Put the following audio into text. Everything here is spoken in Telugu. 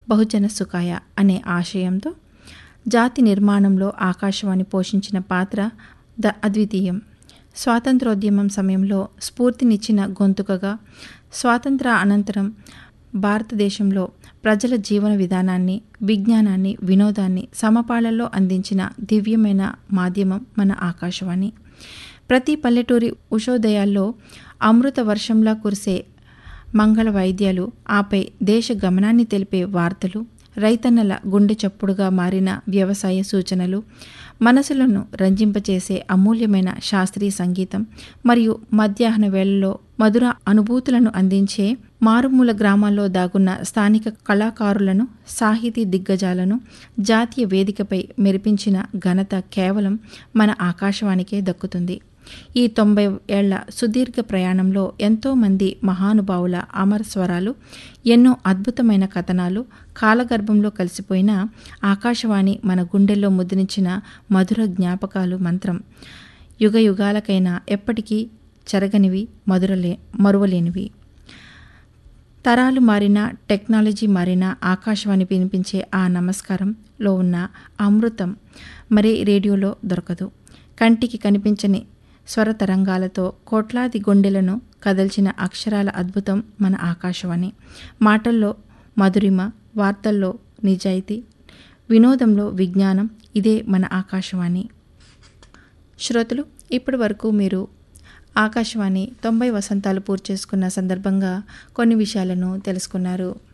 బహుజన సుఖాయ అనే ఆశయంతో జాతి నిర్మాణంలో ఆకాశవాణి పోషించిన పాత్ర ద అద్వితీయం స్వాతంత్రోద్యమం సమయంలో స్ఫూర్తినిచ్చిన గొంతుకగా స్వాతంత్ర అనంతరం భారతదేశంలో ప్రజల జీవన విధానాన్ని విజ్ఞానాన్ని వినోదాన్ని సమపాళల్లో అందించిన దివ్యమైన మాధ్యమం మన ఆకాశవాణి ప్రతి పల్లెటూరి ఉషోదయాల్లో అమృత వర్షంలా కురిసే మంగళ వైద్యాలు ఆపై దేశ గమనాన్ని తెలిపే వార్తలు రైతన్నల గుండె చప్పుడుగా మారిన వ్యవసాయ సూచనలు మనసులను రంజింపచేసే అమూల్యమైన శాస్త్రీయ సంగీతం మరియు మధ్యాహ్న వేళల్లో మధుర అనుభూతులను అందించే మారుమూల గ్రామాల్లో దాగున్న స్థానిక కళాకారులను సాహితీ దిగ్గజాలను జాతీయ వేదికపై మెరిపించిన ఘనత కేవలం మన ఆకాశవాణికే దక్కుతుంది ఈ తొంభై ఏళ్ల సుదీర్ఘ ప్రయాణంలో ఎంతోమంది మహానుభావుల అమర స్వరాలు ఎన్నో అద్భుతమైన కథనాలు కాలగర్భంలో కలిసిపోయిన ఆకాశవాణి మన గుండెల్లో ముద్రించిన మధుర జ్ఞాపకాలు మంత్రం యుగ యుగాలకైనా ఎప్పటికీ చెరగనివి మధురలే మరువలేనివి తరాలు మారిన టెక్నాలజీ మారిన ఆకాశవాణి వినిపించే ఆ నమస్కారంలో ఉన్న అమృతం మరే రేడియోలో దొరకదు కంటికి కనిపించని స్వర తరంగాలతో కోట్లాది గుండెలను కదల్చిన అక్షరాల అద్భుతం మన ఆకాశవాణి మాటల్లో మధురిమ వార్తల్లో నిజాయితీ వినోదంలో విజ్ఞానం ఇదే మన ఆకాశవాణి శ్రోతలు ఇప్పటి వరకు మీరు ఆకాశవాణి తొంభై వసంతాలు పూర్తి చేసుకున్న సందర్భంగా కొన్ని విషయాలను తెలుసుకున్నారు